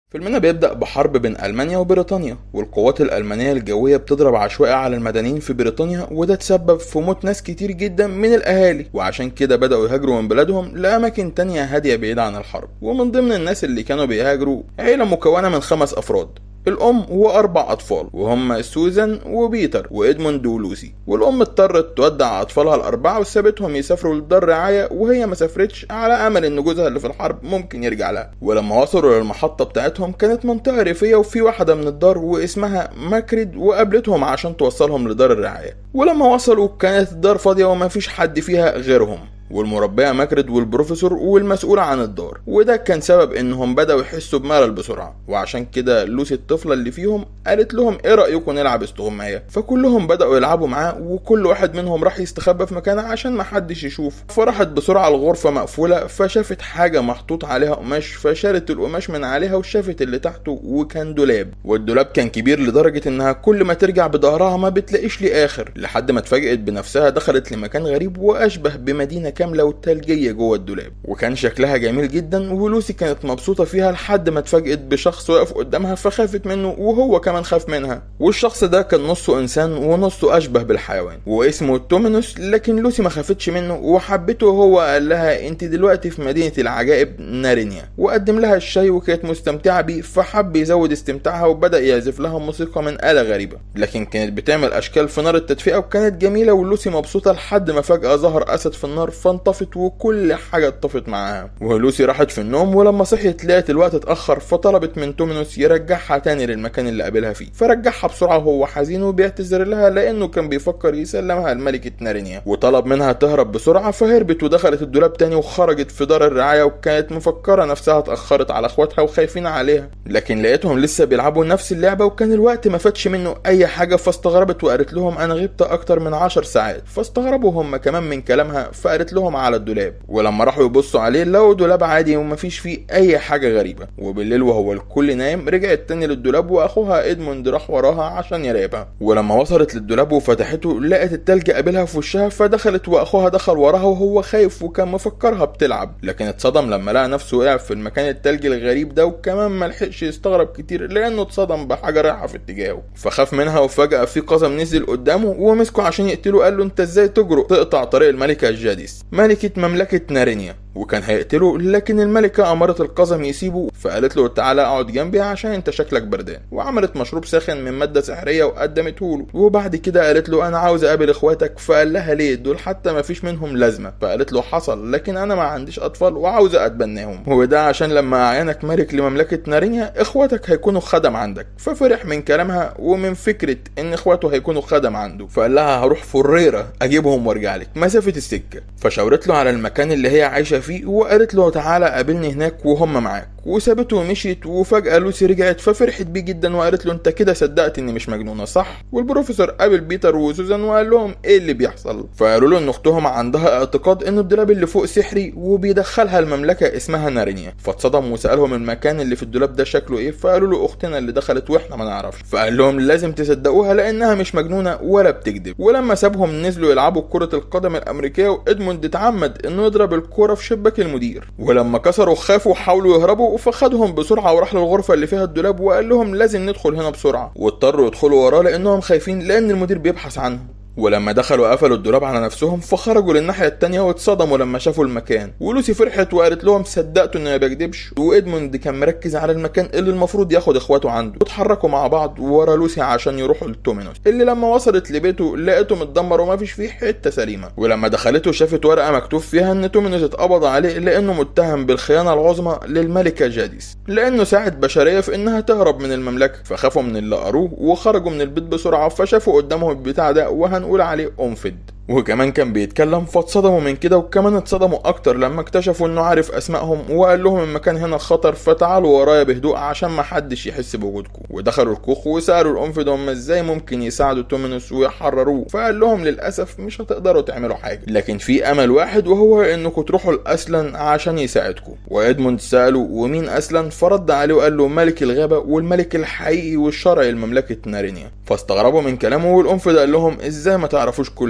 فيلمنا بيبدأ بحرب بين ألمانيا وبريطانيا والقوات الألمانية الجوية بتضرب عشوائي على المدنيين في بريطانيا وده تسبب في موت ناس كتير جدا من الأهالي وعشان كده بدأوا يهاجروا من بلادهم لأماكن تانية هادية بعيدة عن الحرب ومن ضمن الناس اللي كانوا بيهاجروا عيلة مكونة من خمس أفراد الأم وأربع أطفال وهم سوزان وبيتر وإدموند ولوسي والأم اضطرت تودع أطفالها الأربعة وسابتهم يسافروا لدار رعاية وهي ما سافرتش على أمل إن جوزها اللي في الحرب ممكن يرجع لها ولما وصلوا للمحطة بتاعتهم كانت منطقة ريفية وفي واحدة من الدار واسمها ماكريد وقابلتهم عشان توصلهم لدار الرعاية ولما وصلوا كانت الدار فاضية وما فيش حد فيها غيرهم والمربية ماكريد والبروفيسور والمسؤول عن الدار وده كان سبب انهم بدأوا يحسوا بملل بسرعة وعشان كده لوسي الطفلة اللي فيهم قالت لهم ايه رأيكم نلعب استغماية فكلهم بدأوا يلعبوا معاه وكل واحد منهم راح يستخبى في مكانه عشان محدش يشوف فراحت بسرعة الغرفة مقفولة فشافت حاجة محطوط عليها قماش فشالت القماش من عليها وشافت اللي تحته وكان دولاب والدولاب كان كبير لدرجة انها كل ما ترجع بظهرها ما بتلاقيش ليه اخر لحد ما اتفاجئت بنفسها دخلت لمكان غريب واشبه بمدينة كاملة وتلجية جوه الدولاب وكان شكلها جميل جدا ولوسي كانت مبسوطة فيها لحد ما اتفاجئت بشخص واقف قدامها فخافت منه وهو كمان خاف منها والشخص ده كان نصه انسان ونصه اشبه بالحيوان واسمه تومينوس لكن لوسي ما خافتش منه وحبته وهو قال لها انت دلوقتي في مدينة العجائب نارينيا وقدم لها الشاي وكانت مستمتعة بيه فحب يزود استمتاعها وبدأ يعزف لها موسيقى من آلة غريبة لكن كانت بتعمل اشكال في نار التدفئة وكانت جميلة ولوسي مبسوطة لحد ما فجأة ظهر اسد في النار فانطفت وكل حاجة اتطفت معاها ولوسي راحت في النوم ولما صحيت لقت الوقت اتأخر فطلبت من تومينوس يرجعها تاني للمكان اللي قابلها فيه فرجعها بسرعة وهو حزين وبيعتذر لها لأنه كان بيفكر يسلمها لملكة نارينيا وطلب منها تهرب بسرعة فهربت ودخلت الدولاب تاني وخرجت في دار الرعاية وكانت مفكرة نفسها اتأخرت على اخواتها وخايفين عليها لكن لقيتهم لسه بيلعبوا نفس اللعبة وكان الوقت ما فاتش منه أي حاجة فاستغربت وقالت لهم أنا غبت أكتر من عشر ساعات فاستغربوا هم كمان من كلامها فقالت لهم على الدولاب ولما راحوا يبصوا عليه لقوا دولاب عادي ومفيش فيه اي حاجه غريبه وبالليل وهو الكل نايم رجعت تاني للدولاب واخوها ادموند راح وراها عشان يراقبها ولما وصلت للدولاب وفتحته لقت التلج قابلها في وشها فدخلت واخوها دخل وراها وهو خايف وكان مفكرها بتلعب لكن اتصدم لما لقى نفسه وقع في المكان التلج الغريب ده وكمان ملحقش يستغرب كتير لانه اتصدم بحاجه رايحه في اتجاهه فخاف منها وفجاه في قزم نزل قدامه ومسكه عشان يقتله قال له انت ازاي تجرؤ تقطع طريق الملكه جاديس ملكه مملكه نارينيا وكان هيقتله لكن الملكة أمرت القزم يسيبه فقالت له تعالى اقعد جنبي عشان انت شكلك بردان وعملت مشروب ساخن من مادة سحرية وقدمته له وبعد كده قالت له أنا عاوز أقابل إخواتك فقال لها ليه دول حتى ما فيش منهم لازمة فقالت له حصل لكن أنا ما عنديش أطفال وعاوزة أتبناهم وده عشان لما أعينك ملك لمملكة نارينيا إخواتك هيكونوا خدم عندك ففرح من كلامها ومن فكرة إن إخواته هيكونوا خدم عنده فقال لها هروح فريرة أجيبهم وأرجع لك مسافة السكة فشاورت له على المكان اللي هي عايشة فيه وقالت له تعالى قابلني هناك وهم معاك وسابته ومشيت وفجأة لوسي رجعت ففرحت بيه جدا وقالت له انت كده صدقت اني مش مجنونة صح والبروفيسور قابل بيتر وسوزان وقال لهم ايه اللي بيحصل فقالوا له ان اختهم عندها اعتقاد ان الدولاب اللي فوق سحري وبيدخلها المملكة اسمها نارينيا فاتصدم وسألهم المكان اللي في الدولاب ده شكله ايه فقالوا له اختنا اللي دخلت واحنا ما نعرفش فقال لهم لازم تصدقوها لانها مش مجنونة ولا بتكذب ولما سابهم نزلوا يلعبوا كرة القدم الامريكية وادموند اتعمد انه يضرب الكرة في شباك المدير ولما كسروا خافوا وحاولوا يهربوا فخدهم بسرعه وراح للغرفه اللي فيها الدولاب وقال لهم لازم ندخل هنا بسرعه واضطروا يدخلوا وراه لانهم خايفين لان المدير بيبحث عنهم ولما دخلوا قفلوا الدولاب على نفسهم فخرجوا للناحية التانية واتصدموا لما شافوا المكان ولوسي فرحت وقالت لهم صدقتوا اني ما بكدبش وادموند كان مركز على المكان اللي المفروض ياخد اخواته عنده واتحركوا مع بعض ورا لوسي عشان يروحوا لتومينوس اللي لما وصلت لبيته لقيته متدمر وما فيش فيه حتة سليمة ولما دخلته شافت ورقة مكتوب فيها ان تومينوس اتقبض عليه لانه متهم بالخيانة العظمى للملكة جاديس لانه ساعد بشرية في انها تهرب من المملكة فخافوا من اللي قروه وخرجوا من البيت بسرعة فشافوا قدامهم البتاع ده وهن نقول عليه أنفد وكمان كان بيتكلم فاتصدموا من كده وكمان اتصدموا اكتر لما اكتشفوا انه عارف اسمائهم وقال لهم المكان هنا خطر فتعالوا ورايا بهدوء عشان ما حدش يحس بوجودكم ودخلوا الكوخ وسالوا الانفد هم ازاي ممكن يساعدوا تومينوس ويحرروه فقال لهم للاسف مش هتقدروا تعملوا حاجه لكن في امل واحد وهو انكم تروحوا لاسلن عشان يساعدكم وادموند ساله ومين اسلن فرد عليه وقال له ملك الغابه والملك الحقيقي والشرعي لمملكه نارينيا فاستغربوا من كلامه والانفد قال لهم ازاي ما تعرفوش كل ده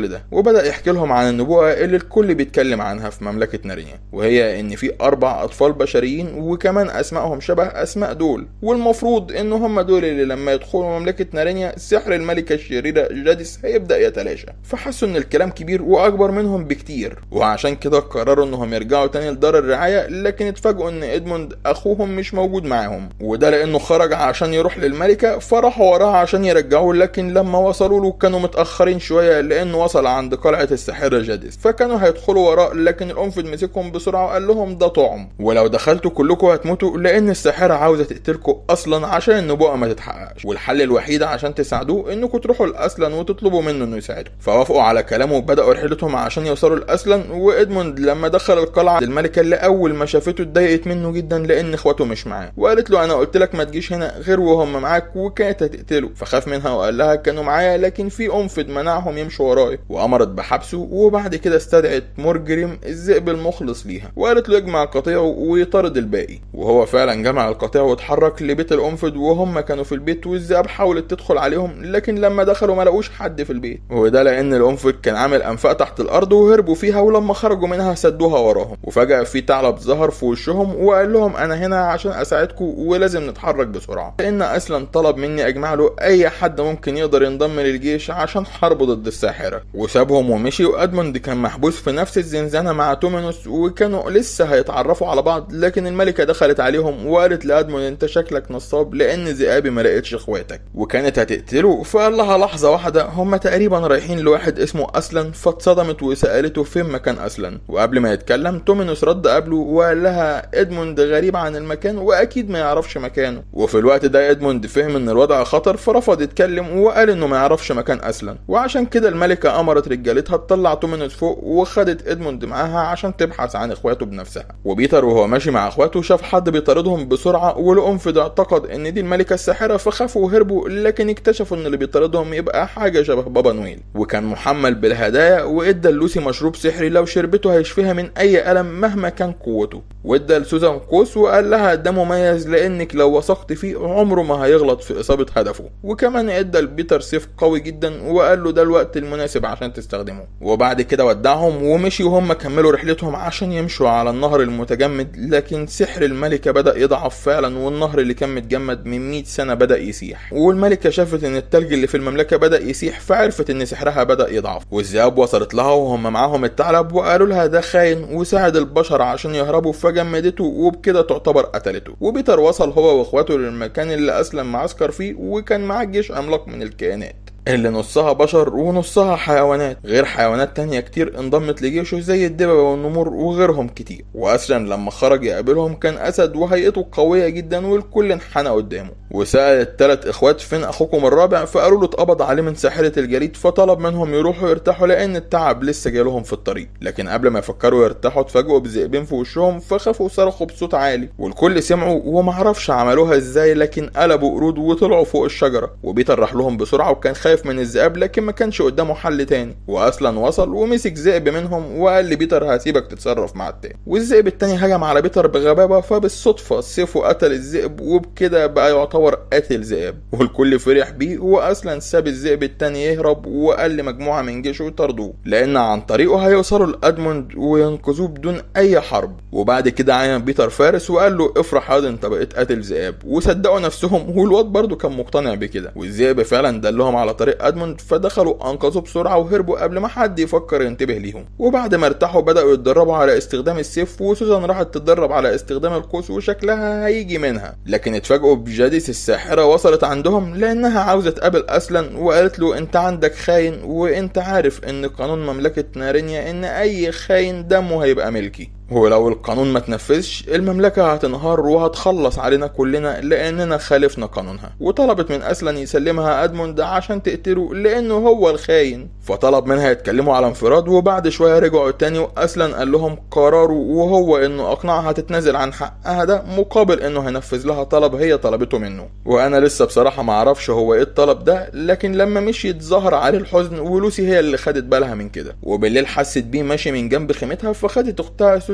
وبدا يحكي لهم عن النبوءه اللي الكل بيتكلم عنها في مملكه نارينيا وهي ان في اربع اطفال بشريين وكمان اسمائهم شبه اسماء دول والمفروض ان هم دول اللي لما يدخلوا مملكه نارينيا سحر الملكه الشريره جاديس هيبدا يتلاشى فحسوا ان الكلام كبير واكبر منهم بكتير وعشان كده قرروا انهم يرجعوا تاني لدار الرعايه لكن اتفاجئوا ان ادموند اخوهم مش موجود معاهم وده لانه خرج عشان يروح للملكه فراحوا وراه عشان يرجعوه لكن لما وصلوا له كانوا متاخرين شويه لانه وصل عند قلعه الساحره جاديس فكانوا هيدخلوا وراه لكن الانفد مسكهم بسرعه وقال لهم ده طعم ولو دخلتوا كلكم هتموتوا لان الساحره عاوزه تقتلكم اصلا عشان النبوءه ما تتحققش والحل الوحيد عشان تساعدوه انكم تروحوا لاسلن وتطلبوا منه انه يساعدكم فوافقوا على كلامه وبداوا رحلتهم عشان يوصلوا لاسلن وادموند لما دخل القلعه الملكه اللي اول ما شافته اتضايقت منه جدا لان اخواته مش معاه وقالت له انا قلت لك ما تجيش هنا غير وهم معاك وكانت هتقتله فخاف منها وقال لها كانوا معايا لكن في انفد منعهم يمشوا ورايا وامرت بحبسه وبعد كده استدعت مورجريم الذئب المخلص ليها وقالت له يجمع قطيعه ويطارد الباقي وهو فعلا جمع القطيع واتحرك لبيت الانفد وهم كانوا في البيت والذئاب حاولت تدخل عليهم لكن لما دخلوا ما لقوش حد في البيت وده لان الانفد كان عامل انفاق تحت الارض وهربوا فيها ولما خرجوا منها سدوها وراهم وفجاه في ثعلب ظهر في وشهم وقال لهم انا هنا عشان اساعدكم ولازم نتحرك بسرعه لان اصلا طلب مني اجمع له اي حد ممكن يقدر ينضم للجيش عشان حرب ضد الساحره وسابهم ومشي وادموند كان محبوس في نفس الزنزانه مع تومينوس وكانوا لسه هيتعرفوا على بعض لكن الملكه دخلت عليهم وقالت لادموند انت شكلك نصاب لان ذئابي ما لقيتش اخواتك وكانت هتقتله فقال لها لحظه واحده هم تقريبا رايحين لواحد اسمه اسلن فاتصدمت وسالته فين مكان اسلن وقبل ما يتكلم تومينوس رد قبله وقال لها ادموند غريب عن المكان واكيد ما يعرفش مكانه وفي الوقت ده ادموند فهم ان الوضع خطر فرفض يتكلم وقال انه ما يعرفش مكان اسلن وعشان كده الملكه امرت رجالتها تطلع تومينوس فوق وخدت ادموند معاها عشان تبحث عن اخواته بنفسها وبيتر وهو ماشي مع اخواته شاف حد بيطاردهم بسرعه والانفد اعتقد ان دي الملكه الساحره فخافوا وهربوا لكن اكتشفوا ان اللي بيطاردهم يبقى حاجه شبه بابا نويل وكان محمل بالهدايا وادى لوسي مشروب سحري لو شربته هيشفيها من اي الم مهما كان قوته وادى لسوزان قوس وقال لها ده مميز لانك لو وثقت فيه عمره ما هيغلط في اصابه هدفه وكمان ادى لبيتر سيف قوي جدا وقال له ده الوقت المناسب عشان تستخدمه وبعد كده ودعهم ومشي وهم كملوا رحلتهم عشان يمشوا على النهر المتجمد لكن سحر الملكه بدا يضعف فعلا والنهر اللي كان متجمد من 100 سنه بدا يسيح والملكه شافت ان التلج اللي في المملكه بدا يسيح فعرفت ان سحرها بدا يضعف والذئاب وصلت لها وهم معاهم الثعلب وقالوا لها ده خاين وساعد البشر عشان يهربوا فجمدته وبكده تعتبر قتلته وبيتر وصل هو واخواته للمكان اللي اسلم معسكر فيه وكان معاه جيش عملاق من الكائنات اللي نصها بشر ونصها حيوانات غير حيوانات تانية كتير انضمت لجيشه زي الدببة والنمور وغيرهم كتير وأسلم لما خرج يقابلهم كان أسد وهيئته قوية جدا والكل انحنى قدامه وسأل التلات إخوات فين أخوكم الرابع فقالوا له اتقبض عليه من ساحرة الجليد فطلب منهم يروحوا يرتاحوا لأن التعب لسه جالهم في الطريق لكن قبل ما يفكروا يرتاحوا اتفاجئوا بذئبين في وشهم فخافوا وصرخوا بصوت عالي والكل سمعوا ومعرفش عملوها ازاي لكن قلبوا قرود وطلعوا فوق الشجرة وبيتر راح لهم بسرعة وكان خايف من الذئاب لكن ما كانش قدامه حل تاني واصلا وصل ومسك ذئب منهم وقال لبيتر هسيبك تتصرف مع التاني والذئب التاني هجم على بيتر بغبابة فبالصدفة سيفه قتل الذئب وبكده بقى يعتبر قاتل ذئاب والكل فرح بيه واصلا ساب الذئب التاني يهرب وقال لمجموعة من جيشه يطاردوه لان عن طريقه هيوصلوا لادموند وينقذوه بدون اي حرب وبعد كده عين بيتر فارس وقال له افرح ياض انت بقيت قاتل ذئاب وصدقوا نفسهم والواد برضه كان مقتنع بكده والذئب فعلا دلهم على طريق ادموند فدخلوا انقذوه بسرعه وهربوا قبل ما حد يفكر ينتبه ليهم وبعد ما ارتاحوا بداوا يتدربوا على استخدام السيف وسوزان راحت تتدرب على استخدام القوس وشكلها هيجي منها لكن اتفاجئوا بجاديس الساحره وصلت عندهم لانها عاوزه تقابل اسلن وقالت له انت عندك خاين وانت عارف ان قانون مملكه نارينيا ان اي خاين دمه هيبقى ملكي ولو القانون ما تنفذش المملكة هتنهار وهتخلص علينا كلنا لأننا خالفنا قانونها وطلبت من أسلن يسلمها أدموند عشان تقتله لأنه هو الخاين فطلب منها يتكلموا على انفراد وبعد شوية رجعوا تاني وأسلن قال لهم قراره وهو إنه أقنعها تتنازل عن حقها ده مقابل إنه هينفذ لها طلب هي طلبته منه وأنا لسه بصراحة معرفش هو إيه الطلب ده لكن لما مشيت ظهر عليه الحزن ولوسي هي اللي خدت بالها من كده وبالليل حست بيه ماشي من جنب خيمتها فخدت أختها سوزان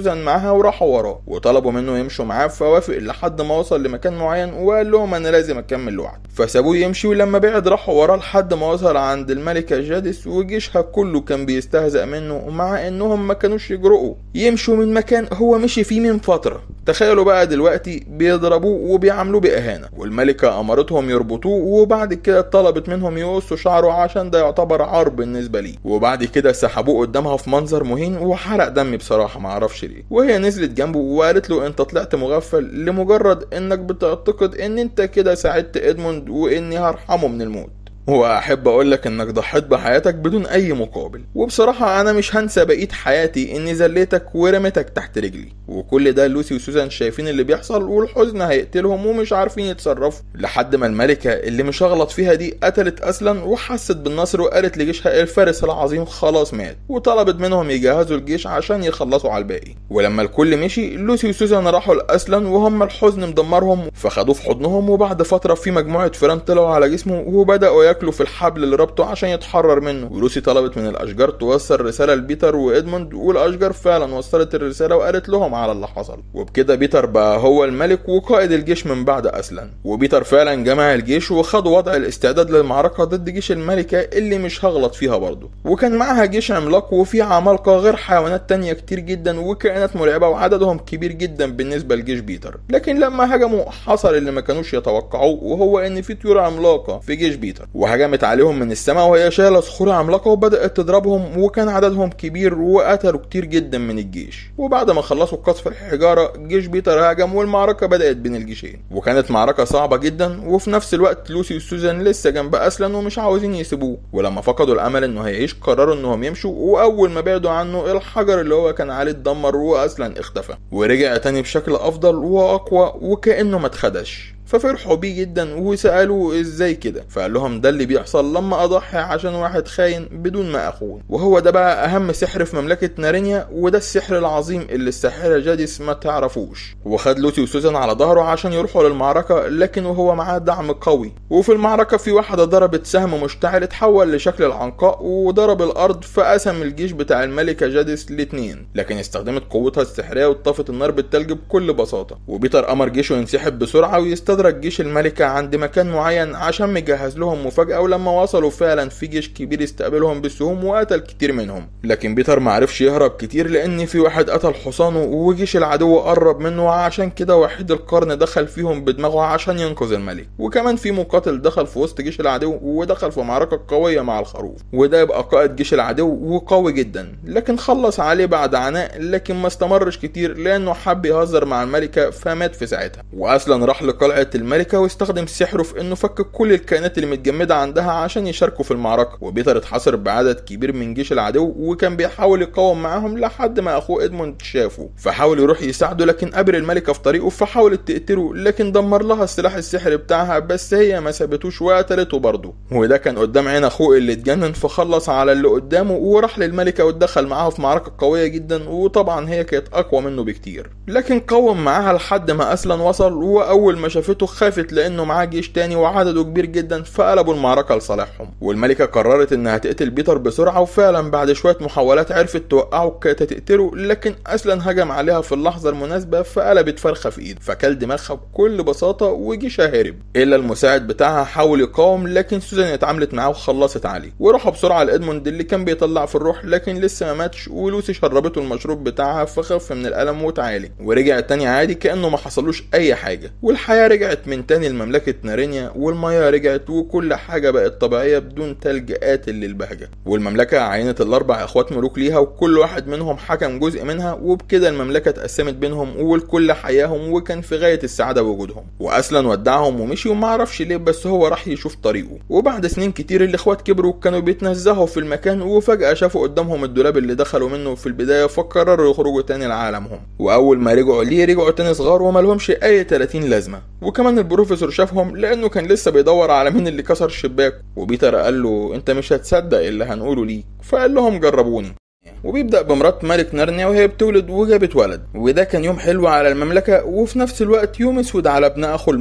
وسوزان معاها وراحوا وراه وطلبوا منه يمشوا معاه فوافق لحد ما وصل لمكان معين وقال لهم انا لازم اكمل لوحدي فسابوه يمشي ولما بعد راحوا وراه لحد ما وصل عند الملكة جادس وجيشها كله كان بيستهزأ منه مع انهم ما كانوش يجرؤوا يمشوا من مكان هو مشي فيه من فترة تخيلوا بقى دلوقتي بيضربوه وبيعاملوه بإهانة والملكة أمرتهم يربطوه وبعد كده طلبت منهم يقصوا شعره عشان ده يعتبر عار بالنسبة ليه وبعد كده سحبوه قدامها في منظر مهين وحرق دمي بصراحة معرفش ليه وهي نزلت جنبه وقالت له انت طلعت مغفل لمجرد انك بتعتقد ان انت كده ساعدت ادموند واني هرحمه من الموت واحب اقول لك انك ضحيت بحياتك بدون اي مقابل وبصراحة انا مش هنسى بقية حياتي اني زليتك ورميتك تحت رجلي وكل ده لوسي وسوزان شايفين اللي بيحصل والحزن هيقتلهم ومش عارفين يتصرفوا لحد ما الملكة اللي مش هغلط فيها دي قتلت اصلا وحست بالنصر وقالت لجيشها الفارس العظيم خلاص مات وطلبت منهم يجهزوا الجيش عشان يخلصوا على الباقي ولما الكل مشي لوسي وسوزان راحوا لاصلا وهم الحزن مدمرهم فخدوه في حضنهم وبعد فترة في مجموعة فيران طلعوا على جسمه وبدأوا ياكلوا في الحبل اللي ربطه عشان يتحرر منه ولوسي طلبت من الاشجار توصل رساله لبيتر وادموند والاشجار فعلا وصلت الرساله وقالت لهم على اللي حصل وبكده بيتر بقى هو الملك وقائد الجيش من بعد اسلن وبيتر فعلا جمع الجيش وخد وضع الاستعداد للمعركه ضد جيش الملكه اللي مش هغلط فيها برضه وكان معاها جيش عملاق وفيه عمالقه غير حيوانات تانية كتير جدا وكائنات مرعبه وعددهم كبير جدا بالنسبه لجيش بيتر لكن لما هجموا حصل اللي ما كانوش يتوقعوه وهو ان في طيور عملاقه في جيش بيتر وهجمت عليهم من السماء وهي شايله صخور عملاقه وبدات تضربهم وكان عددهم كبير وقتلوا كتير جدا من الجيش وبعد ما خلصوا قصف الحجاره جيش بيتر هجم والمعركه بدات بين الجيشين وكانت معركه صعبه جدا وفي نفس الوقت لوسي وسوزان لسه جنب اسلن ومش عاوزين يسيبوه ولما فقدوا الامل انه هيعيش قرروا انهم يمشوا واول ما بعدوا عنه الحجر اللي هو كان عليه اتدمر واسلن اختفى ورجع تاني بشكل افضل واقوى وكانه ما اتخدش ففرحوا بيه جدا وسألوه ازاي كده فقال لهم ده اللي بيحصل لما اضحي عشان واحد خاين بدون ما اخون وهو ده بقى اهم سحر في مملكة نارينيا وده السحر العظيم اللي الساحرة جاديس ما تعرفوش وخد لوسي وسوزان على ظهره عشان يروحوا للمعركة لكن وهو معاه دعم قوي وفي المعركة في واحدة ضربت سهم مشتعل اتحول لشكل العنقاء وضرب الارض فقسم الجيش بتاع الملكة جاديس لاتنين لكن استخدمت قوتها السحرية وطفت النار بالتلج بكل بساطة وبيتر امر جيشه ينسحب بسرعة ويستدرج جيش الملكة عند مكان معين عشان مجهز لهم مفاجأة ولما وصلوا فعلا في جيش كبير يستقبلهم بالسهوم وقتل كتير منهم لكن بيتر معرفش يهرب كتير لان في واحد قتل حصانه وجيش العدو قرب منه عشان كده وحيد القرن دخل فيهم بدماغه عشان ينقذ الملك وكمان في مقاتل دخل في وسط جيش العدو ودخل في معركة قوية مع الخروف وده يبقى قائد جيش العدو وقوي جدا لكن خلص عليه بعد عناء لكن ما استمرش كتير لانه حب يهزر مع الملكة فمات في ساعتها واصلا راح لقلعة الملكة واستخدم سحره في انه فك كل الكائنات اللي متجمدة عندها عشان يشاركوا في المعركة وبيتر اتحاصر بعدد كبير من جيش العدو وكان بيحاول يقاوم معاهم لحد ما اخوه ادموند شافه فحاول يروح يساعده لكن قابل الملكة في طريقه فحاولت تقتله لكن دمر لها السلاح السحري بتاعها بس هي ما سابتوش وقتلته برضه وده كان قدام عين اخوه اللي اتجنن فخلص على اللي قدامه وراح للملكة واتدخل معاها في معركة قوية جدا وطبعا هي كانت اقوى منه بكتير لكن قاوم معاها لحد ما اسلن وصل واول ما شافته خافت لانه معاه جيش تاني وعدده كبير جدا فقلبوا المعركة لصالحهم والملكة قررت انها تقتل بيتر بسرعة وفعلا بعد شوية محاولات عرفت توقعه كانت تقتله لكن اسلن هجم عليها في اللحظة المناسبة فقلبت فرخة في ايده فكل دماغها بكل بساطة وجيشها هرب الا المساعد بتاعها حاول يقاوم لكن سوزان اتعاملت معاه وخلصت عليه وراحوا بسرعة لادموند اللي كان بيطلع في الروح لكن لسه ما ماتش ولوسي شربته المشروب بتاعها فخف من الالم وتعالي ورجع تاني عادي كانه ما حصلوش اي حاجة والحياة رجعت من تاني لمملكة نارينيا والمياه رجعت وكل حاجة بقت طبيعية بدون تلج قاتل للبهجة والمملكة عينت الأربع إخوات ملوك ليها وكل واحد منهم حكم جزء منها وبكده المملكة اتقسمت بينهم والكل حياهم وكان في غاية السعادة وجودهم وأصلا ودعهم ومشي وما عرفش ليه بس هو راح يشوف طريقه وبعد سنين كتير الإخوات كبروا كانوا بيتنزهوا في المكان وفجأة شافوا قدامهم الدولاب اللي دخلوا منه في البداية فقرروا يخرجوا تاني لعالمهم وأول ما رجعوا ليه رجعوا تاني صغار وملهمش أي 30 لازمة وكمان البروفيسور شافهم لانه كان لسه بيدور على مين اللي كسر الشباك وبيتر قال له انت مش هتصدق اللي هنقوله ليك فقال لهم جربوني وبيبدأ بمرات ملك نارنيا وهي بتولد وجابت ولد وده كان يوم حلو على المملكة وفي نفس الوقت يوم اسود على ابن اخو الملك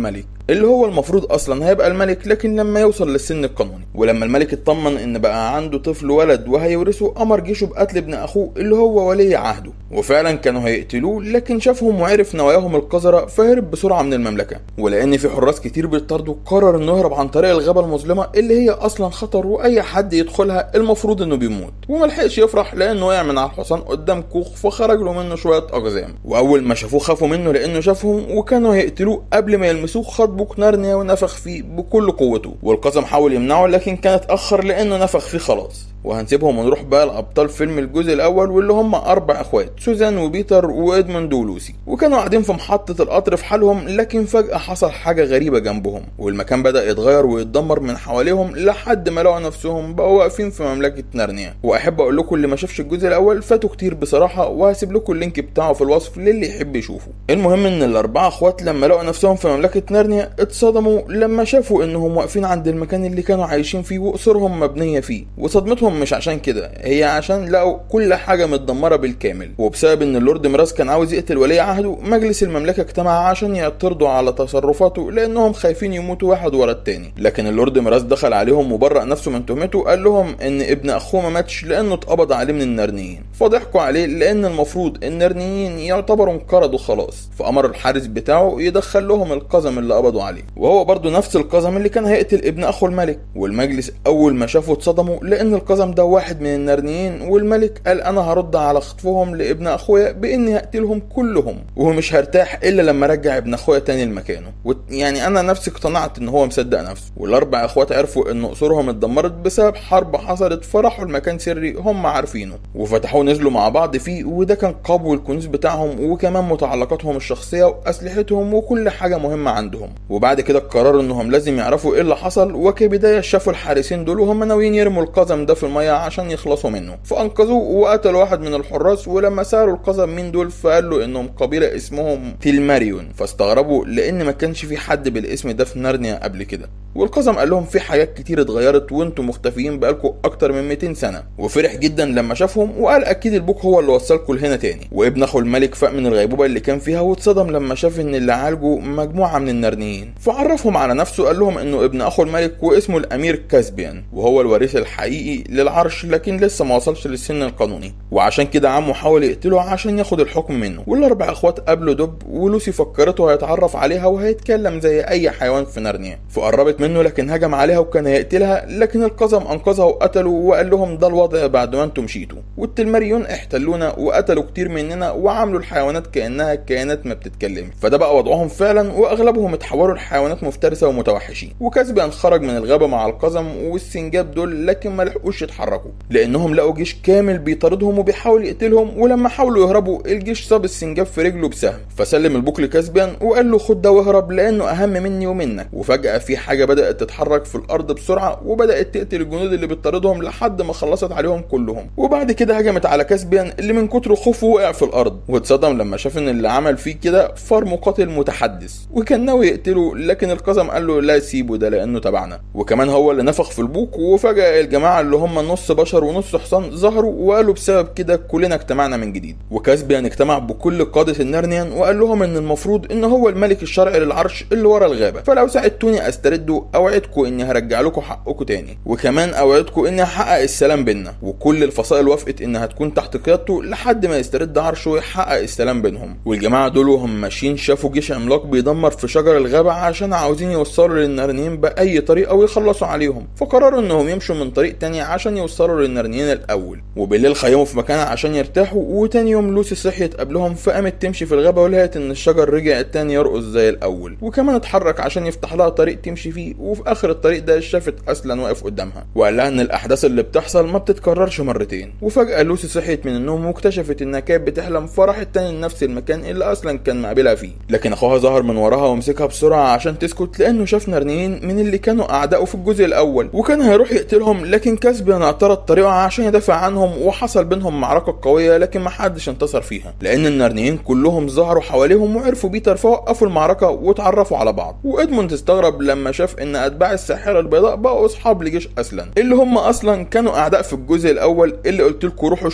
اللي هو المفروض اصلا هيبقى الملك لكن لما يوصل للسن القانوني ولما الملك اطمن ان بقى عنده طفل ولد وهيورثه امر جيشه بقتل ابن اخوه اللي هو ولي عهده وفعلا كانوا هيقتلوه لكن شافهم وعرف نواياهم القذرة فهرب بسرعة من المملكة ولان في حراس كتير بيطاردوا قرر انه يهرب عن طريق الغابة المظلمة اللي هي اصلا خطر واي حد يدخلها المفروض انه بيموت وملحقش يفرح لانه وقع من على الحصان قدام كوخ فخرج له منه شوية اقزام واول ما شافوه خافوا منه لانه شافهم وكانوا هيقتلوه قبل ما يلمسوه خد بوك نارنيا ونفخ فيه بكل قوته والقزم حاول يمنعه لكن كان اتاخر لانه نفخ فيه خلاص وهنسيبهم ونروح بقى لابطال فيلم الجزء الاول واللي هم اربع اخوات سوزان وبيتر وادموند ولوسي وكانوا قاعدين في محطه القطر في حالهم لكن فجاه حصل حاجه غريبه جنبهم والمكان بدا يتغير ويتدمر من حواليهم لحد ما لقوا نفسهم بقوا واقفين في مملكه نارنيا واحب اقول لكم اللي ما شافش الجزء الاول فاتوا كتير بصراحه وهسيب لكم اللينك بتاعه في الوصف للي يحب يشوفه المهم ان الاربعه اخوات لما لقوا نفسهم في مملكه نارنيا اتصدموا لما شافوا انهم واقفين عند المكان اللي كانوا عايشين فيه وقصورهم مبنيه فيه وصدمتهم مش عشان كده هي عشان لقوا كل حاجه متدمره بالكامل وبسبب ان اللورد ميراس كان عاوز يقتل ولي عهده مجلس المملكه اجتمع عشان يعترضوا على تصرفاته لانهم خايفين يموتوا واحد ورا التاني لكن اللورد ميراس دخل عليهم وبرأ نفسه من تهمته قال لهم ان ابن اخوه ما ماتش لانه اتقبض عليه من النرنيين فضحكوا عليه لان المفروض النرنيين يعتبروا انقرضوا خلاص فامر الحارس بتاعه يدخل لهم القزم اللي قبضوا عليه وهو برضه نفس القزم اللي كان هيقتل ابن اخو الملك والمجلس اول ما شافوا اتصدموا لان القزم ده واحد من النرنيين والملك قال انا هرد على خطفهم لابن اخويا باني هقتلهم كلهم وهو مش هرتاح الا لما ارجع ابن اخويا تاني لمكانه يعني انا نفسي اقتنعت ان هو مصدق نفسه والاربع اخوات عرفوا ان قصورهم اتدمرت بسبب حرب حصلت فراحوا المكان سري هم عارفينه وفتحوه نزلوا مع بعض فيه وده كان قبو الكنوز بتاعهم وكمان متعلقاتهم الشخصيه واسلحتهم وكل حاجه مهمه عندهم وبعد كده قرروا انهم لازم يعرفوا ايه اللي حصل وكبدايه شافوا الحارسين دول وهم ناويين يرموا القزم ده في الميه عشان يخلصوا منه فانقذوه وقتلوا واحد من الحراس ولما سالوا القزم مين دول فقال له انهم قبيله اسمهم تيلماريون فاستغربوا لان ما كانش في حد بالاسم ده في نارنيا قبل كده والقزم قال لهم في حاجات كتير اتغيرت وانتم مختفيين بقالكم اكتر من 200 سنه وفرح جدا لما شافهم وقال اكيد البوك هو اللي وصلكم لهنا تاني وابن اخو الملك فاق من الغيبوبه اللي كان فيها واتصدم لما شاف ان اللي عالجه مجموعه من النرنيين فعرفهم على نفسه قال لهم انه ابن اخو الملك واسمه الامير كاسبيان وهو الوريث الحقيقي للعرش لكن لسه ما وصلش للسن القانوني وعشان كده عمه حاول يقتله عشان ياخد الحكم منه والاربع اخوات قابلوا دب ولوسي فكرته هيتعرف عليها وهيتكلم زي اي حيوان في نارنيا فقربت منه لكن هجم عليها وكان هيقتلها لكن القزم انقذها وقتله وقال لهم ده الوضع بعد ما انتم مشيتوا والتلماريون احتلونا وقتلوا كتير مننا وعملوا الحيوانات كانها كائنات ما بتتكلمش فده بقى وضعهم فعلا واغلبهم اتحولوا لحيوانات مفترسه ومتوحشين وكاسبيان خرج من الغابه مع القزم والسنجاب دول لكن ما لحقوش يتحركوا لانهم لقوا جيش كامل بيطاردهم وبيحاول يقتلهم ولما حاولوا يهربوا الجيش صاب السنجاب في رجله بسهم فسلم البوك لكاسبيان وقال له خد ده واهرب لانه اهم مني ومنك وفجاه في حاجه بدات تتحرك في الارض بسرعه وبدات تقتل الجنود اللي بتطاردهم لحد ما خلصت عليهم كلهم وبعد كده هجمت على كاسبيان اللي من كتر خوفه وقع في الارض واتصدم لما شاف ان اللي عمل فيه كده فار مقاتل متحدث وكان ناوي يقتله لكن القزم قال له لا سيبه ده لانه تبعنا وكمان هو اللي نفخ في البوك وفجاه الجماعه اللي هم نص بشر ونص حصان ظهروا وقالوا بسبب كده كلنا اجتمعنا من جديد وكاسبيان اجتمع بكل قاده النارنيان وقال لهم ان المفروض ان هو الملك الشرعي للعرش اللي ورا الغابه فلو ساعدتوني استرده اوعدكم اني هرجع لكم حقكم تاني وكمان اوعدكم اني هحقق السلام بينا وكل الفصائل وافقت انها تكون تحت قيادته لحد ما يسترد عرشه ويحقق السلام بينهم والجماعه دول وهم ماشيين شافوا جيش عملاق بيدمر في شجر الغابه عشان عاوزين يوصلوا للنارنيين باي طريقه ويخلصوا عليهم فقرروا انهم يمشوا من طريق تاني عشان يوصلوا للنارنيين الاول وبالليل خيموا في مكان عشان يرتاحوا وتاني يوم لوسي صحيت قبلهم فقامت تمشي في الغابه ولقت ان الشجر رجع تاني يرقص زي الاول وكمان اتحرك عشان يفتح لها طريق تمشي فيه وفي اخر الطريق ده شافت اسلن واقف قدامها وقال لها ان الاحداث اللي بتحصل ما بتتكررش مرتين وفجاه لوسي صحيت من النوم واكتشفت انها كانت بتحلم فراحت تاني لنفس المكان اللي اصلا كان مقابلها فيه لكن اخوها ظهر من وراها ومسكها بسرعه عشان تسكت لانه شاف نرنيين من اللي كانوا اعدائه في الجزء الاول وكان هيروح يقتلهم لكن كاسبيان اعترض طريقه عشان يدافع عنهم وحصل بينهم معركه قويه لكن ما حدش انتصر فيها لان النرنيين كلهم ظهروا حواليهم وعرفوا بيتر فوقفوا المعركه واتعرفوا على بعض وادموند استغرب لما شاف ان اتباع الساحره البيضاء بقوا اصحاب لجيش اسلن اللي هم اصلا كانوا اعداء في الجزء الاول اللي قلت لكم روحوا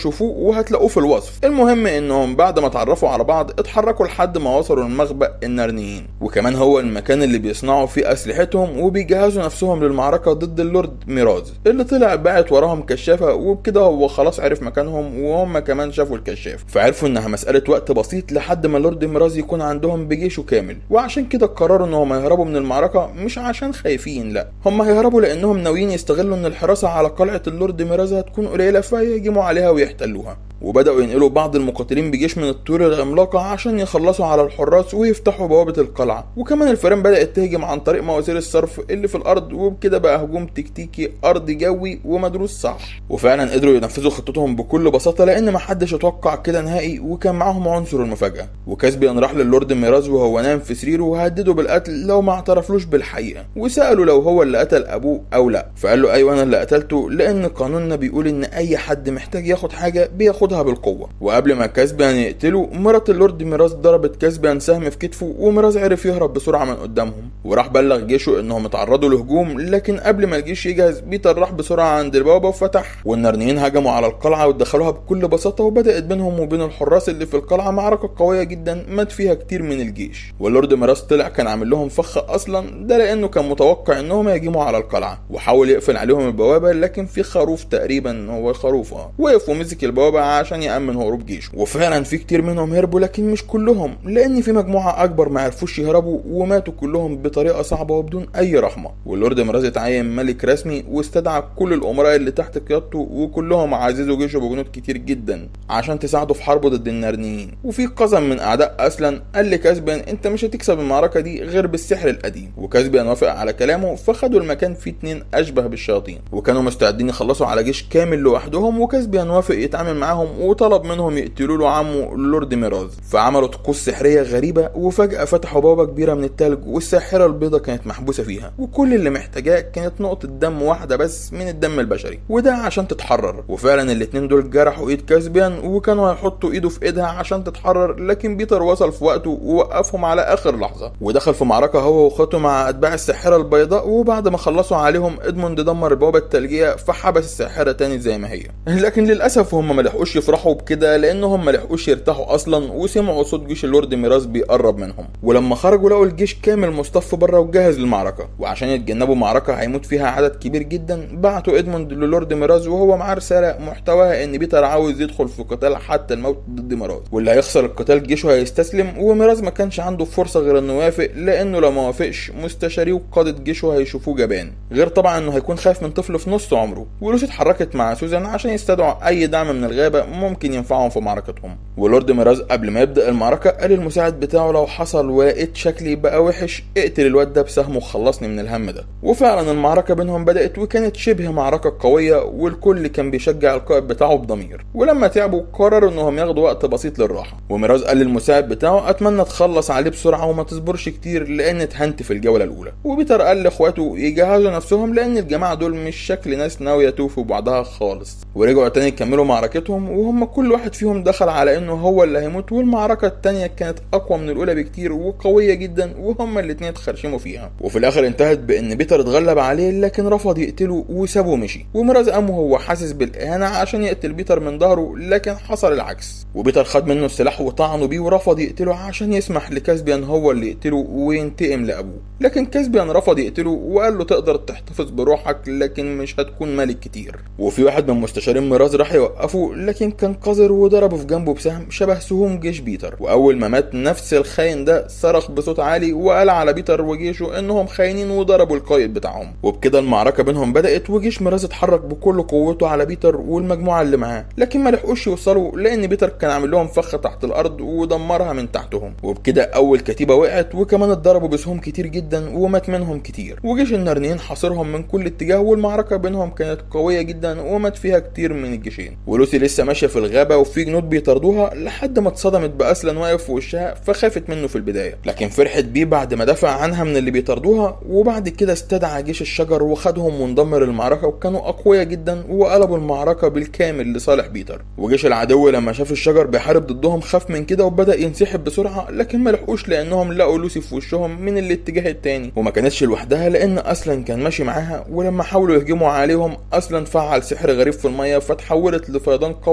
تشوفوه وهتلاقوه في الوصف المهم انهم بعد ما اتعرفوا على بعض اتحركوا لحد ما وصلوا لمخبأ النارنيين وكمان هو المكان اللي بيصنعوا فيه اسلحتهم وبيجهزوا نفسهم للمعركة ضد اللورد ميراز اللي طلع باعت وراهم كشافة وبكده هو خلاص عرف مكانهم وهم كمان شافوا الكشاف فعرفوا انها مسألة وقت بسيط لحد ما اللورد ميراز يكون عندهم بجيشه كامل وعشان كده قرروا انهم يهربوا من المعركة مش عشان خايفين لا هم هيهربوا لانهم ناويين يستغلوا ان الحراسة على قلعة اللورد ميراز هتكون قليلة فيهجموا عليها ويحتلوها وبدأوا ينقلوا بعض المقاتلين بجيش من الطيور العملاقة عشان يخلصوا على الحراس ويفتحوا بوابة القلعة وكمان الفيران بدأت تهجم عن طريق مواسير الصرف اللي في الأرض وبكده بقى هجوم تكتيكي أرضي جوي ومدروس صح وفعلا قدروا ينفذوا خطتهم بكل بساطة لأن محدش اتوقع كده نهائي وكان معاهم عنصر المفاجأة وكاسبيان راح للورد ميراز وهو نام في سريره وهدده بالقتل لو ما اعترفلوش بالحقيقة وسأله لو هو اللي قتل أبوه أو لا فقال له أيوة أنا اللي قتلته لأن قانوننا بيقول إن أي حد محتاج ياخد حاجة بياخدها بالقوة وقبل ما كاسبيان يقتله مرات اللورد ميراز ضربت كاسبيان سهم في كتفه وميراز عرف يهرب بسرعة من قدامهم وراح بلغ جيشه إنهم اتعرضوا لهجوم لكن قبل ما الجيش يجهز بيتر راح بسرعة عند البوابة وفتح والنارنيين هجموا على القلعة ودخلوها بكل بساطة وبدأت بينهم وبين الحراس اللي في القلعة معركة قوية جدا مات فيها كتير من الجيش واللورد ميراز طلع كان عامل لهم فخ أصلا ده لأنه كان متوقع إنهم يهجموا على القلعة وحاول يقفل عليهم البوابة لكن في خروف تقريبا هو خروف اه وقف ومسك البوابة عشان يأمن هروب جيشه وفعلا في كتير منهم هربوا لكن مش كلهم لأن في مجموعة أكبر ما عرفوش يهربوا وماتوا كلهم بطريقة صعبة وبدون أي رحمة واللورد ميراز اتعين ملك رسمي واستدعى كل الأمراء اللي تحت قيادته وكلهم عززوا جيشه بجنود كتير جدا عشان تساعده في حربه ضد النارنيين وفي قسم من أعداء أصلا قال لكاسبيان أنت مش هتكسب المعركة دي غير بالسحر القديم وكاسبيان وافق على كلامه فخدوا المكان فيه اتنين أشبه بالشياطين وكانوا مستعدين يخلصوا على جيش كامل لوحدهم وكاسبيان وافق يتعامل معاهم وطلب منهم يقتلوا له عمه لورد ميراز فعملوا طقوس سحرية غريبة وفجأة فتحوا بابا كبيرة من التلج والساحرة البيضة كانت محبوسة فيها وكل اللي محتاجاه كانت نقطة دم واحدة بس من الدم البشري وده عشان تتحرر وفعلا الاتنين دول جرحوا ايد كاسبيان وكانوا هيحطوا ايده في ايدها عشان تتحرر لكن بيتر وصل في وقته ووقفهم على اخر لحظة ودخل في معركة هو واخواته مع اتباع الساحرة البيضاء وبعد ما خلصوا عليهم ادموند دمر البوابة التلجية فحبس الساحرة تاني زي ما هي لكن للاسف هم ما لحقوش يفرحوا بكده لانهم ما لحقوش يرتاحوا اصلا وسمعوا صوت جيش اللورد ميراز بيقرب منهم ولما خرجوا لقوا الجيش كامل مصطف بره وجاهز للمعركة وعشان يتجنبوا معركة هيموت فيها عدد كبير جدا بعتوا ادموند للورد ميراز وهو معاه رسالة محتواها ان بيتر عاوز يدخل في قتال حتى الموت ضد ميراز واللي هيخسر القتال جيشه هيستسلم وميراز ما كانش عنده فرصة غير انه يوافق لانه لو ما وافقش مستشاريه وقادة جيشه هيشوفوه جبان غير طبعا انه هيكون خايف من طفل في نص عمره ولوسي اتحركت مع سوزان عشان يستدعوا اي دعم من الغابة ممكن ينفعهم في معركتهم ولورد ميراز قبل ما يبدا المعركة قال المساعد بتاعه لو حصل ولقيت شكلي بقى وحش اقتل الواد ده بسهم وخلصني من الهم ده وفعلا المعركة بينهم بدأت وكانت شبه معركة قوية والكل كان بيشجع القائد بتاعه بضمير ولما تعبوا قرروا انهم ياخدوا وقت بسيط للراحة وميراز قال للمساعد بتاعه اتمنى تخلص عليه بسرعة وما تصبرش كتير لان اتهنت في الجولة الاولى وبيتر قال لاخواته يجهزوا نفسهم لان الجماعة دول مش شكل ناس ناوية توفوا بعضها خالص ورجعوا تاني يكملوا معركتهم وهم كل واحد فيهم دخل على انه هو اللي هيموت والمعركة التانية كانت اقوى من الاولى بكتير وقوية جدا وهما الاتنين اتخرشموا فيها وفي الاخر انتهت بان بيتر اتغلب عليه لكن رفض يقتله وسابه ومشي وميراز قام وهو حاسس بالاهانة عشان يقتل بيتر من ظهره لكن حصل العكس وبيتر خد منه السلاح وطعنه بيه ورفض يقتله عشان يسمح لكاسبيان هو اللي يقتله وينتقم لابوه لكن كاسبيان رفض يقتله وقال له تقدر تحتفظ بروحك لكن مش هتكون ملك كتير وفي واحد من مستشارين ميراز راح يوقفه لكن كان قذر وضربه في جنبه بسهم شبه سهوم جيش بيتر واول ما مات نفس الخاين ده صرخ بصوت عالي وقال على بيتر وجيشه انهم خاينين وضربوا القائد بتاعهم وبكده المعركه بينهم بدات وجيش ميراز اتحرك بكل قوته على بيتر والمجموعه اللي معاه لكن ما لحقوش يوصلوا لان بيتر كان عامل لهم فخ تحت الارض ودمرها من تحتهم وبكده اول كتيبه وقعت وكمان اتضربوا بسهوم كتير جدا ومات منهم كتير وجيش النارنيين حاصرهم من كل اتجاه والمعركه بينهم كانت قويه جدا ومات فيها كتير من الجيشين ولوسي لسه ماشيه في الغابه وفي جنود بيطاردوها لحد ما اتصدمت باسلن واقف في وشها فخافت منه في البدايه لكن فرحت بيه بعد ما دافع عنها من اللي بيطاردوها وبعد كده استدعى جيش الشجر وخدهم وانضم للمعركه وكانوا اقوياء جدا وقلبوا المعركه بالكامل لصالح بيتر وجيش العدو لما شاف الشجر بيحارب ضدهم خاف من كده وبدا ينسحب بسرعه لكن ما لحقوش لانهم لقوا لوسي في وشهم من الاتجاه التاني وما كانتش لوحدها لان اصلا كان ماشي معاها ولما حاولوا يهجموا عليهم اصلا فعل سحر غريب في الميه فتحولت لفيضان قوي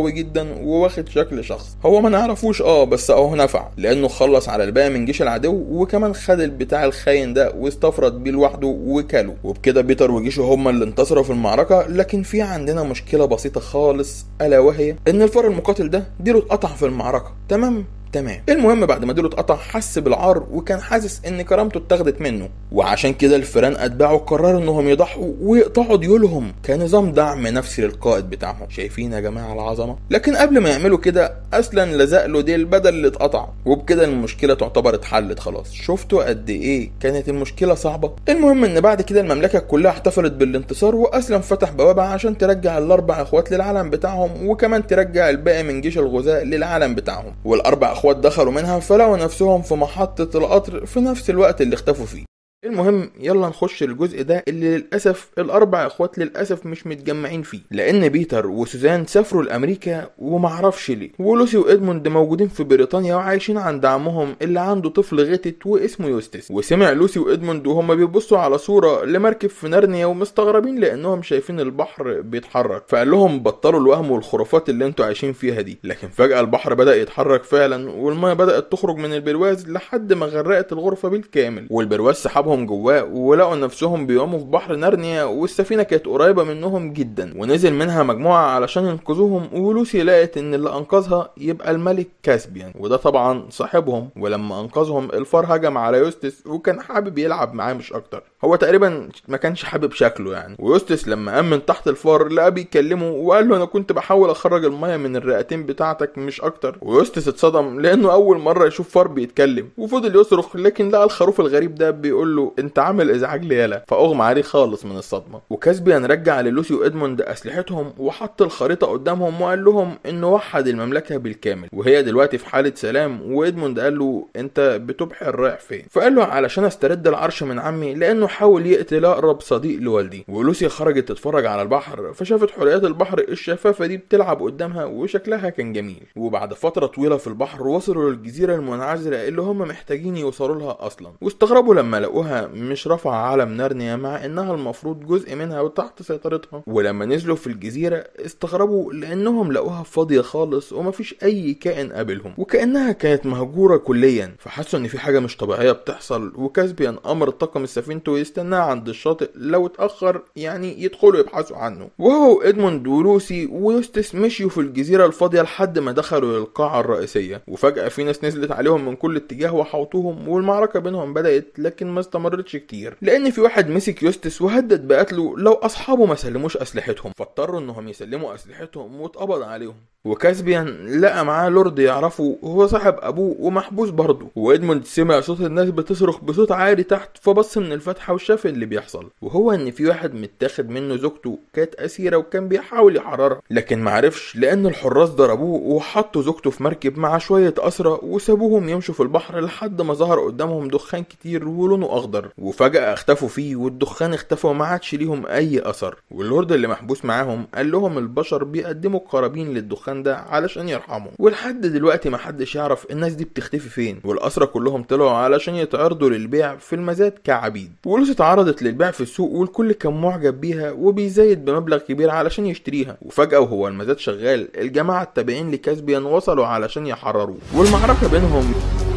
قوي جدا وواخد شكل شخص هو ما نعرفوش اه بس اهو نفع لانه خلص على الباقي من جيش العدو وكمان خد البتاع الخاين ده واستفرد بيه لوحده وكله وبكده بيتر وجيشه هما اللي انتصروا في المعركه لكن في عندنا مشكله بسيطه خالص الا وهي ان الفار المقاتل ده ديله اتقطع في المعركه تمام تمام المهم بعد ما ديله اتقطع حس بالعار وكان حاسس ان كرامته اتاخدت منه وعشان كده الفيران اتباعه قرروا انهم يضحوا ويقطعوا ديولهم كنظام دعم نفسي للقائد بتاعهم شايفين يا جماعه العظمه لكن قبل ما يعملوا كده اصلا لزق له ديل بدل اللي اتقطع وبكده المشكله تعتبر اتحلت خلاص شفتوا قد ايه كانت المشكله صعبه المهم ان بعد كده المملكه كلها احتفلت بالانتصار واسلم فتح بوابه عشان ترجع الاربع اخوات للعالم بتاعهم وكمان ترجع الباقي من جيش الغزاة للعالم بتاعهم والاربع اخوات دخلوا منها فلقوا نفسهم في محطه القطر في نفس الوقت اللي اختفوا فيه المهم يلا نخش الجزء ده اللي للاسف الاربع اخوات للاسف مش متجمعين فيه لان بيتر وسوزان سافروا لامريكا ومعرفش ليه ولوسي وادموند موجودين في بريطانيا وعايشين عند عمهم اللي عنده طفل غتت واسمه يوستس وسمع لوسي وادموند وهما بيبصوا على صوره لمركب في نارنيا ومستغربين لانهم شايفين البحر بيتحرك فقال لهم بطلوا الوهم والخرافات اللي انتوا عايشين فيها دي لكن فجاه البحر بدا يتحرك فعلا والميه بدات تخرج من البرواز لحد ما غرقت الغرفه بالكامل والبرواز سحبهم جواه ولقوا نفسهم بيعوموا في بحر نارنيا والسفينه كانت قريبه منهم جدا ونزل منها مجموعه علشان ينقذوهم ولوسي لقت ان اللي انقذها يبقى الملك كاسبيان وده طبعا صاحبهم ولما انقذهم الفار هجم على يوستس وكان حابب يلعب معاه مش اكتر هو تقريبا ما كانش حابب شكله يعني ويوستس لما قام من تحت الفار لقى بيكلمه وقال له انا كنت بحاول اخرج الميه من الرئتين بتاعتك مش اكتر ويوستس اتصدم لانه اول مره يشوف فار بيتكلم وفضل يصرخ لكن لقى الخروف الغريب ده بيقول له انت عامل ازعاج ليالا فاغمى عليه خالص من الصدمه وكاسبيان رجع للوسي وادموند اسلحتهم وحط الخريطه قدامهم وقال لهم انه وحد المملكه بالكامل وهي دلوقتي في حاله سلام وادموند قال له انت بتبحر رايح فين فقال له علشان استرد العرش من عمي لانه حاول يقتل اقرب صديق لوالدي ولوسي خرجت تتفرج على البحر فشافت حريات البحر الشفافه دي بتلعب قدامها وشكلها كان جميل وبعد فتره طويله في البحر وصلوا للجزيره المنعزله اللي هم محتاجين يوصلوا لها اصلا واستغربوا لما لقوها مش رافعه علم نارنيا مع انها المفروض جزء منها وتحت سيطرتها ولما نزلوا في الجزيره استغربوا لانهم لقوها فاضيه خالص ومفيش اي كائن قابلهم وكانها كانت مهجوره كليا فحسوا ان في حاجه مش طبيعيه بتحصل وكاسبيان امر طاقم سفينته يستناه عند الشاطئ لو اتاخر يعني يدخلوا يبحثوا عنه وهو ادموند ولوسي ويوستس مشيوا في الجزيره الفاضيه لحد ما دخلوا للقاعه الرئيسيه وفجاه في ناس نزلت عليهم من كل اتجاه وحوطوهم والمعركه بينهم بدات لكن ما استمرتش كتير لان في واحد مسك يوستس وهدد بقتله لو اصحابه ما سلموش اسلحتهم فاضطروا انهم يسلموا اسلحتهم واتقبض عليهم وكاسبيان لقى معاه لورد يعرفه وهو صاحب ابوه ومحبوس برضه وادموند سمع صوت الناس بتصرخ بصوت عالي تحت فبص من الفتحه وشاف اللي بيحصل وهو ان في واحد متاخد منه زوجته كانت اسيره وكان بيحاول يحررها لكن معرفش لان الحراس ضربوه وحطوا زوجته في مركب مع شويه اسرى وسابوهم يمشوا في البحر لحد ما ظهر قدامهم دخان كتير ولونه اخضر وفجاه اختفوا فيه والدخان اختفى وما عادش ليهم اي اثر واللورد اللي محبوس معاهم قال لهم البشر بيقدموا قرابين للدخان ده علشان يرحموا ولحد دلوقتي محدش يعرف الناس دي بتختفي فين والاسرى كلهم طلعوا علشان يتعرضوا للبيع في المزاد كعبيد ولوسي اتعرضت للبيع في السوق والكل كان معجب بيها وبيزايد بمبلغ كبير علشان يشتريها وفجاه وهو المزاد شغال الجماعه التابعين لكاسبيان وصلوا علشان يحرروه والمعركه بينهم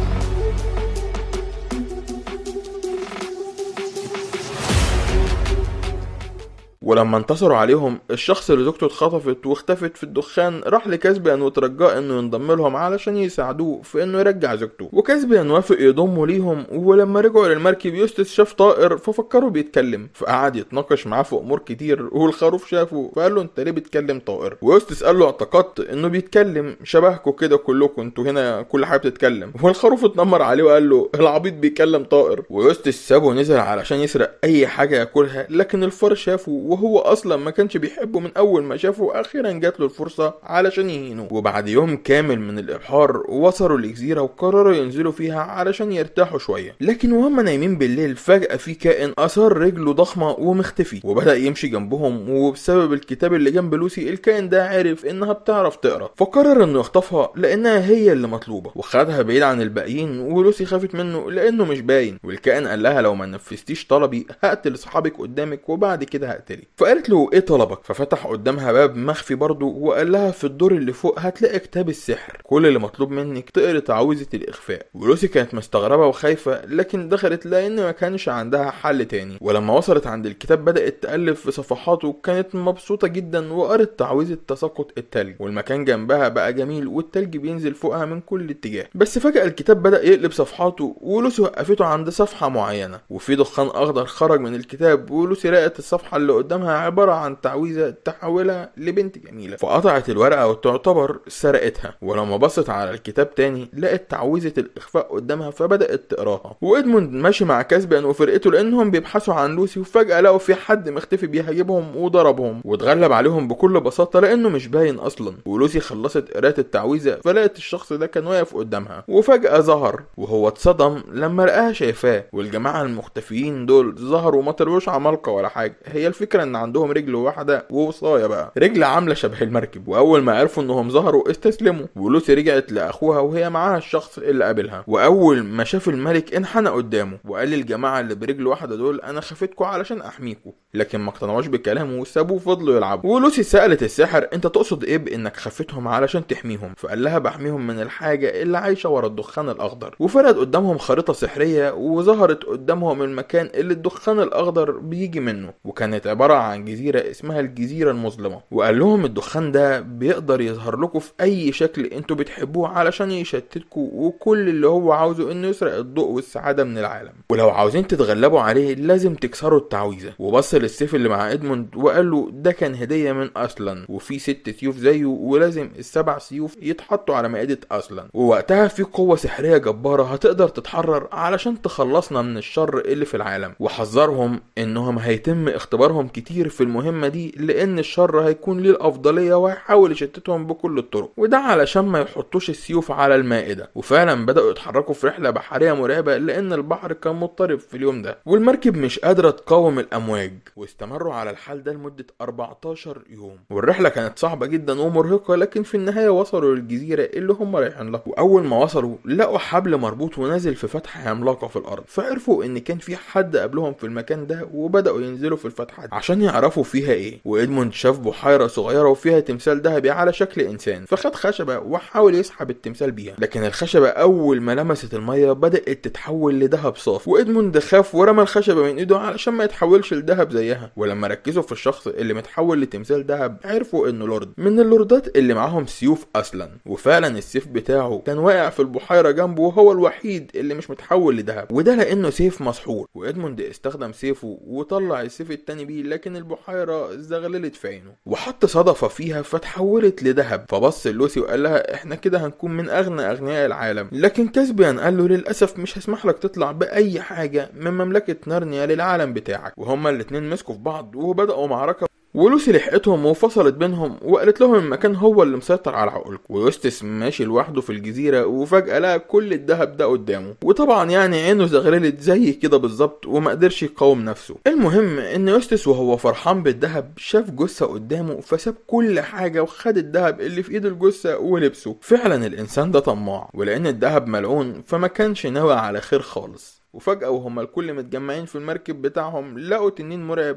ولما انتصروا عليهم الشخص اللي زوجته اتخطفت واختفت في الدخان راح لكاسبيان وترجاه انه ينضم لهم علشان يساعدوه في انه يرجع زوجته وكاسبيان وافق يضمه ليهم ولما رجعوا للمركب يوستس شاف طائر ففكروا بيتكلم فقعد يتناقش معاه في امور كتير والخروف شافه فقال له انت ليه بتكلم طائر ويوستس قال له اعتقدت انه بيتكلم شبهكم كده كلكم انتوا هنا كل حاجه بتتكلم والخروف اتنمر عليه وقال له العبيط بيكلم طائر ويوستس سابه ونزل علشان يسرق اي حاجه ياكلها لكن الفار شافه وهو اصلا ما كانش بيحبه من اول ما شافه اخيرا جات له الفرصه علشان يهينه وبعد يوم كامل من الابحار وصلوا لجزيره وقرروا ينزلوا فيها علشان يرتاحوا شويه لكن وهم نايمين بالليل فجاه في كائن اثار رجله ضخمه ومختفي وبدا يمشي جنبهم وبسبب الكتاب اللي جنب لوسي الكائن ده عرف انها بتعرف تقرا فقرر انه يخطفها لانها هي اللي مطلوبه وخدها بعيد عن الباقيين ولوسي خافت منه لانه مش باين والكائن قال لها لو ما نفذتيش طلبي هقتل اصحابك قدامك وبعد كده هقتلك فقالت له ايه طلبك ففتح قدامها باب مخفي برضه وقال لها في الدور اللي فوق هتلاقي كتاب السحر كل اللي مطلوب منك تقري تعويذه الاخفاء ولوسي كانت مستغربه وخايفه لكن دخلت لان ما كانش عندها حل تاني ولما وصلت عند الكتاب بدات تقلب في صفحاته كانت مبسوطه جدا وقرت تعويذه تساقط التلج والمكان جنبها بقى جميل والتلج بينزل فوقها من كل اتجاه بس فجاه الكتاب بدا يقلب صفحاته ولوسي وقفته عند صفحه معينه وفي دخان اخضر خرج من الكتاب ولوسي لقت الصفحه اللي قدامها عباره عن تعويذه تحولها لبنت جميله فقطعت الورقه وتعتبر سرقتها ولما بصت على الكتاب تاني لقت تعويذه الاخفاء قدامها فبدات تقراها وادموند ماشي مع كاسبيان وفرقته لانهم بيبحثوا عن لوسي وفجاه لقوا في حد مختفي بيهاجمهم وضربهم واتغلب عليهم بكل بساطه لانه مش باين اصلا ولوسي خلصت قراءه التعويذه فلقت الشخص ده كان واقف قدامها وفجاه ظهر وهو اتصدم لما لقاها شايفاه والجماعه المختفيين دول ظهروا ما طلعوش عمالقه ولا حاجه هي الفكره ان عندهم رجل واحده ووصايه بقى رجل عامله شبه المركب واول ما عرفوا انهم ظهروا استسلموا ولوسي رجعت لاخوها وهي معاها الشخص اللي قابلها واول ما شاف الملك انحنى قدامه وقال للجماعه اللي برجل واحده دول انا خافتكم علشان احميكم لكن ما اقتنعوش بكلامه وسابوه وفضلوا يلعبوا ولوسي سالت الساحر انت تقصد ايه بانك خفتهم علشان تحميهم فقال لها بحميهم من الحاجه اللي عايشه ورا الدخان الاخضر وفرد قدامهم خريطه سحريه وظهرت قدامهم المكان اللي الدخان الاخضر بيجي منه وكانت عباره عن جزيره اسمها الجزيره المظلمه وقال لهم الدخان ده بيقدر يظهر لكم في اي شكل انتوا بتحبوه علشان يشتتكم وكل اللي هو عاوزه انه يسرق الضوء والسعاده من العالم ولو عاوزين تتغلبوا عليه لازم تكسروا التعويذه وبص للسيف اللي مع ادموند وقال له ده كان هديه من اصلا وفي ست سيوف زيه ولازم السبع سيوف يتحطوا على مائده اصلا ووقتها في قوه سحريه جباره هتقدر تتحرر علشان تخلصنا من الشر اللي في العالم وحذرهم انهم هيتم اختبارهم كتير في المهمه دي لان الشر هيكون ليه الافضليه وهيحاول يشتتهم بكل الطرق وده علشان ما يحطوش السيوف على المائده وفعلا بداوا يتحركوا في رحله بحريه مرعبه لان البحر كان مضطرب في اليوم ده والمركب مش قادره تقاوم الامواج واستمروا على الحال ده لمده 14 يوم والرحله كانت صعبه جدا ومرهقه لكن في النهايه وصلوا للجزيره اللي هم رايحين لها واول ما وصلوا لقوا حبل مربوط ونازل في فتحه عملاقه في الارض فعرفوا ان كان في حد قبلهم في المكان ده وبداوا ينزلوا في الفتحه دي عشان يعرفوا فيها ايه وادموند شاف بحيره صغيره وفيها تمثال ذهبي على شكل انسان فخد خشبه وحاول يسحب التمثال بيها لكن الخشبه اول ما لمست الميه بدات تتحول لذهب صافي وادموند خاف ورمى الخشبه من ايده علشان ما يتحولش لذهب زيها ولما ركزوا في الشخص اللي متحول لتمثال ذهب عرفوا انه لورد من اللوردات اللي معاهم سيوف اصلا وفعلا السيف بتاعه كان واقع في البحيره جنبه وهو الوحيد اللي مش متحول لذهب وده لانه سيف مسحور وادموند استخدم سيفه وطلع السيف التاني بيه لكن البحيره زغللت في عينه وحط صدفه فيها فتحولت لذهب فبص لوسي وقال لها احنا كده هنكون من اغنى اغنياء العالم لكن كاسبيان قال له للاسف مش هسمح لك تطلع باي حاجه من مملكه نارنيا للعالم بتاعك وهما الاتنين مسكوا في بعض وبداوا معركه ولوسي لحقتهم وفصلت بينهم وقالت لهم المكان هو اللي مسيطر على عقولكم ويوستس ماشي لوحده في الجزيرة وفجأة لقى كل الذهب ده قدامه وطبعا يعني عينه زغللت زي كده بالظبط وما قدرش يقاوم نفسه المهم ان يوستس وهو فرحان بالذهب شاف جثة قدامه فساب كل حاجة وخد الذهب اللي في ايد الجثة ولبسه فعلا الانسان ده طماع ولان الذهب ملعون فما كانش ناوي على خير خالص وفجأة وهما الكل متجمعين في المركب بتاعهم لقوا تنين مرعب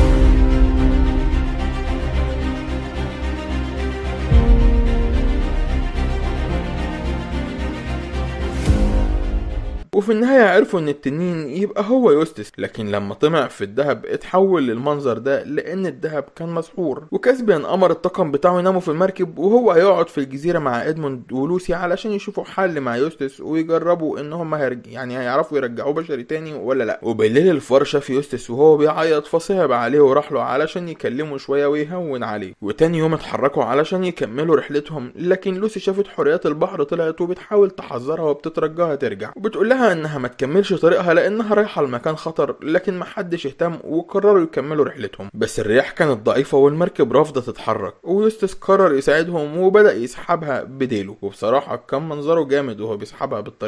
وفي النهاية عرفوا ان التنين يبقى هو يوستس لكن لما طمع في الذهب اتحول للمنظر ده لان الذهب كان مسحور وكاسبيان امر الطاقم بتاعه يناموا في المركب وهو هيقعد في الجزيرة مع ادموند ولوسي علشان يشوفوا حل مع يوستس ويجربوا ان هم هيرج... يعني هيعرفوا يرجعوه بشري تاني ولا لا وبالليل الفار شاف يوستس وهو بيعيط فصعب عليه وراح له علشان يكلمه شوية ويهون عليه وتاني يوم اتحركوا علشان يكملوا رحلتهم لكن لوسي شافت حريات البحر طلعت وبتحاول تحذرها وبتترجاها ترجع وبتقول لها انها ما تكملش طريقها لانها رايحه لمكان خطر لكن محدش اهتم وقرروا يكملوا رحلتهم بس الرياح كانت ضعيفه والمركب رافضه تتحرك ويوستس قرر يساعدهم وبدا يسحبها بديله وبصراحه كان منظره جامد وهو بيسحبها بالطريقه دي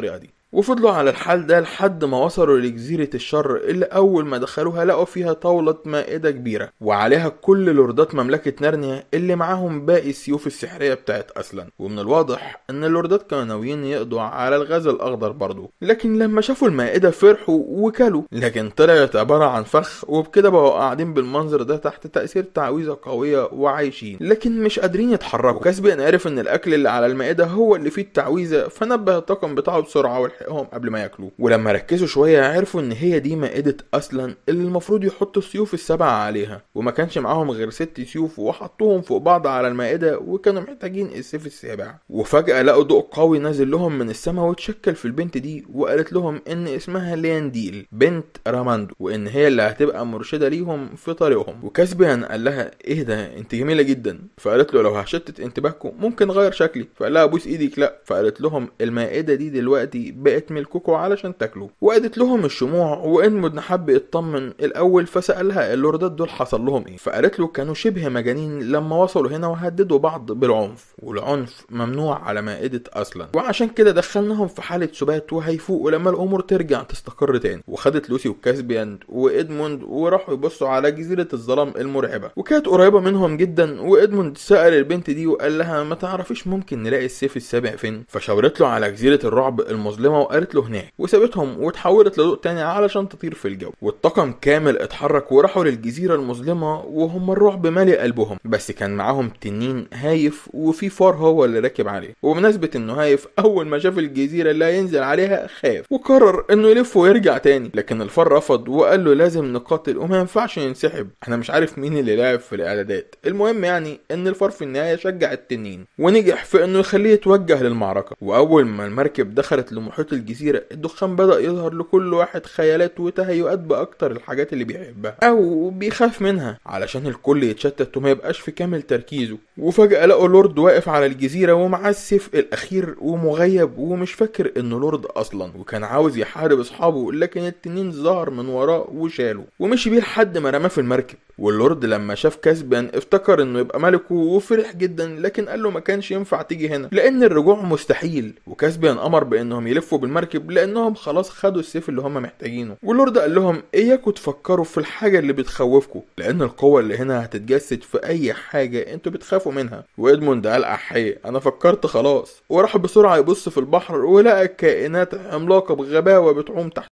وفضلوا على الحال ده لحد ما وصلوا لجزيرة الشر اللي أول ما دخلوها لقوا فيها طاولة مائدة كبيرة وعليها كل لوردات مملكة نارنيا اللي معاهم باقي السيوف السحرية بتاعت أسلن ومن الواضح إن اللوردات كانوا ناويين يقضوا على الغاز الأخضر برضه لكن لما شافوا المائدة فرحوا وكلوا لكن طلعت عبارة عن فخ وبكده بقوا قاعدين بالمنظر ده تحت تأثير تعويذة قوية وعايشين لكن مش قادرين يتحركوا كاسبيان عرف إن الأكل اللي على المائدة هو اللي فيه التعويذة فنبه الطاقم بتاعه بسرعة ولحقهم قبل ما ياكلوا ولما ركزوا شوية عرفوا إن هي دي مائدة أصلا اللي المفروض يحطوا السيوف السبعة عليها وما كانش معاهم غير ست سيوف وحطوهم فوق بعض على المائدة وكانوا محتاجين السيف السابع وفجأة لقوا ضوء قوي نازل لهم من السماء وتشكل في البنت دي وقالت لهم إن اسمها ليانديل بنت راماندو وإن هي اللي هتبقى مرشدة ليهم في طريقهم وكاسبيان قال لها إيه ده أنت جميلة جدا فقالت له لو هشتت انتباهكم ممكن غير شكلي فقال لها بوس إيدك لا فقالت لهم المائدة دي دلوقتي بقت ملككم علشان تاكلوا وقالت لهم الشموع وإن حب يطمن الأول فسألها اللوردات دول حصل لهم إيه فقالت له كانوا شبه مجانين لما وصلوا هنا وهددوا بعض بالعنف والعنف ممنوع على مائدة أصلا وعشان كده دخلناهم في حالة سبات وهيفوقوا لما الأمور ترجع تستقر تاني وخدت لوسي وكاسبيان وإدموند وراحوا يبصوا على جزيرة الظلام المرعبة وكانت قريبة منهم جدا وإدموند سأل البنت دي وقال لها ما تعرفيش ممكن نلاقي السيف السابع فين فشاورت له على جزيرة الرعب المظلمة وقالت له هناك وسابتهم وتحولت لضوء تاني علشان تطير في الجو والطاقم كامل اتحرك وراحوا للجزيرة المظلمة وهم الرعب مالي قلبهم بس كان معاهم تنين هايف وفي فار هو اللي راكب عليه وبمناسبة انه هايف اول ما شاف الجزيرة اللي هينزل عليها خاف وقرر انه يلف ويرجع تاني لكن الفار رفض وقال له لازم نقاتل وما ينفعش ينسحب انا مش عارف مين اللي لعب في الاعدادات المهم يعني ان الفار في النهاية شجع التنين ونجح في انه يخليه يتوجه للمعركة واول ما المركب دخلت لمحيط الجزيرة الدخان بدأ يظهر لكل واحد خيالات وتهيؤات باكتر الحاجات اللي بيحبها او بيخاف منها علشان الكل يتشتت وما يبقاش في كامل تركيزه وفجأة لقوا لورد واقف على الجزيرة ومعاه السيف الأخير ومغيب ومش فاكر إنه لورد أصلا وكان عاوز يحارب أصحابه لكن التنين ظهر من وراه وشاله ومشي بيه لحد ما رماه في المركب واللورد لما شاف كاسبيان افتكر انه يبقى ملكه وفرح جدا لكن قال له ما كانش ينفع تيجي هنا لان الرجوع مستحيل وكاسبيان امر بانهم يلفوا بالمركب لانهم خلاص خدوا السيف اللي هم محتاجينه واللورد قال لهم اياكوا تفكروا في الحاجه اللي بتخوفكم لان القوه اللي هنا هتتجسد في اي حاجه انتوا بتخافوا منها وادموند قال احيه انا فكرت خلاص وراح بسرعه يبص في البحر ولقى كائنات عملاقه بغباوه بتعوم تحت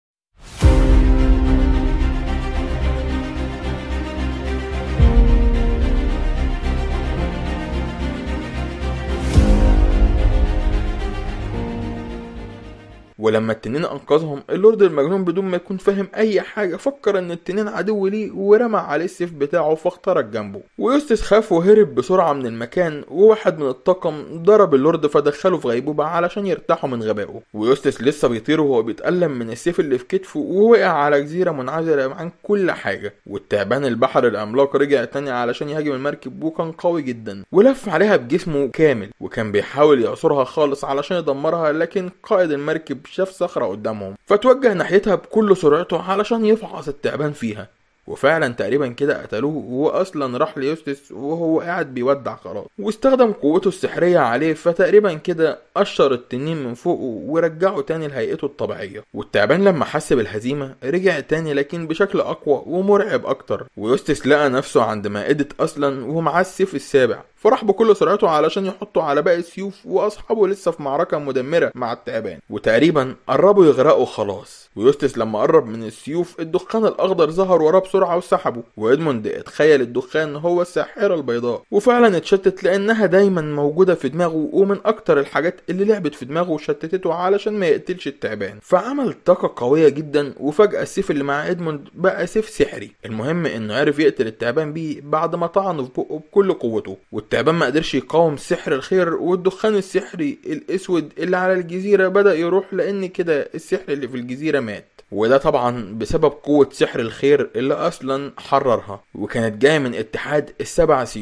ولما التنين انقذهم اللورد المجنون بدون ما يكون فاهم اي حاجه فكر ان التنين عدو ليه ورمى عليه السيف بتاعه فاخترق جنبه ويوستس خاف وهرب بسرعه من المكان وواحد من الطاقم ضرب اللورد فدخله في غيبوبه علشان يرتاحوا من غبائه ويوستس لسه بيطير وهو بيتألم من السيف اللي في كتفه ووقع على جزيره منعزله عن كل حاجه والتعبان البحر العملاق رجع تاني علشان يهاجم المركب وكان قوي جدا ولف عليها بجسمه كامل وكان بيحاول يعصرها خالص علشان يدمرها لكن قائد المركب شاف صخرة قدامهم فتوجه ناحيتها بكل سرعته علشان يفعص التعبان فيها وفعلا تقريبا كده قتلوه واصلا راح ليوستس وهو قاعد بيودع خلاص واستخدم قوته السحريه عليه فتقريبا كده قشر التنين من فوقه ورجعه تاني لهيئته الطبيعيه والتعبان لما حس بالهزيمه رجع تاني لكن بشكل اقوى ومرعب اكتر ويوستس لقى نفسه عند مائده اصلا ومعاه السيف السابع فراح بكل سرعته علشان يحطه على باقي السيوف واصحابه لسه في معركه مدمره مع التعبان وتقريبا قربوا يغرقوا خلاص ويوستس لما قرب من السيوف الدخان الاخضر ظهر وراه بسرعه وسحبه وادموند اتخيل الدخان هو الساحره البيضاء وفعلا اتشتت لانها دايما موجوده في دماغه ومن اكتر الحاجات اللي لعبت في دماغه وشتتته علشان ما يقتلش التعبان فعمل طاقه قويه جدا وفجاه السيف اللي مع ادموند بقى سيف سحري المهم انه عرف يقتل التعبان بيه بعد ما طعنه في بقه بكل قوته والتعبان ما قدرش يقاوم سحر الخير والدخان السحري الاسود اللي على الجزيره بدا يروح لان كده السحر اللي في الجزيره مات وده طبعا بسبب قوة سحر الخير اللي أصلا حررها وكانت جاية من اتحاد السبع سيوف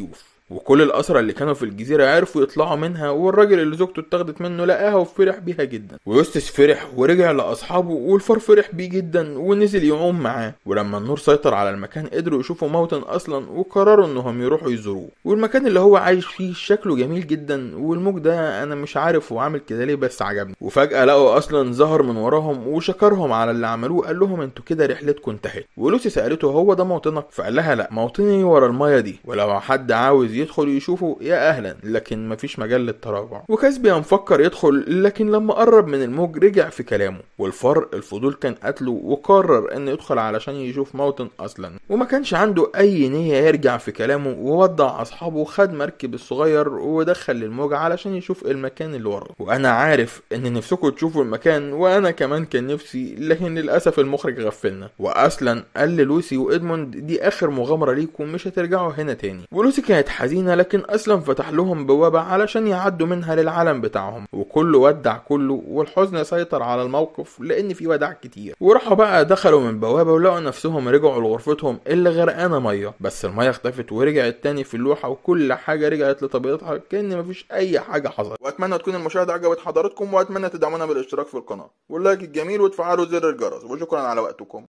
وكل الاسرى اللي كانوا في الجزيره عرفوا يطلعوا منها والراجل اللي زوجته اتاخدت منه لقاها وفرح بيها جدا ويوستس فرح ورجع لاصحابه والفار فرح بيه جدا ونزل يعوم معاه ولما النور سيطر على المكان قدروا يشوفوا موطن اصلا وقرروا انهم يروحوا يزوروه والمكان اللي هو عايش فيه شكله جميل جدا والموج ده انا مش عارف هو عامل كده ليه بس عجبني وفجاه لقوا اصلا ظهر من وراهم وشكرهم على اللي عملوه قال لهم انتوا كده رحلتكم انتهت ولوسي سالته هو ده موطنك فقال لها لا موطني ورا المايه دي ولو حد عاوز يدخل يشوفه يا اهلا لكن مفيش مجال للتراجع وكاسبيان مفكر يدخل لكن لما قرب من الموج رجع في كلامه والفار الفضول كان قتله وقرر ان يدخل علشان يشوف موطن اصلا وما كانش عنده اي نية يرجع في كلامه وودع اصحابه وخد مركب الصغير ودخل للموج علشان يشوف المكان اللي وراه وانا عارف ان نفسكم تشوفوا المكان وانا كمان كان نفسي لكن للاسف المخرج غفلنا واصلا قال لوسي وادموند دي اخر مغامره ليكم مش هترجعوا هنا تاني ولوسي كانت حزينه لكن اصلا فتح لهم بوابه علشان يعدوا منها للعالم بتاعهم وكله ودع كله والحزن سيطر على الموقف لان في وداع كتير وراحوا بقى دخلوا من بوابه ولقوا نفسهم رجعوا لغرفتهم اللي غرقانه ميه بس الميه اختفت ورجعت تاني في اللوحه وكل حاجه رجعت لطبيعتها كان مفيش اي حاجه حصلت واتمنى تكون المشاهده عجبت حضراتكم واتمنى تدعمونا بالاشتراك في القناه واللايك الجميل وتفعلوا زر الجرس وشكرا على وقتكم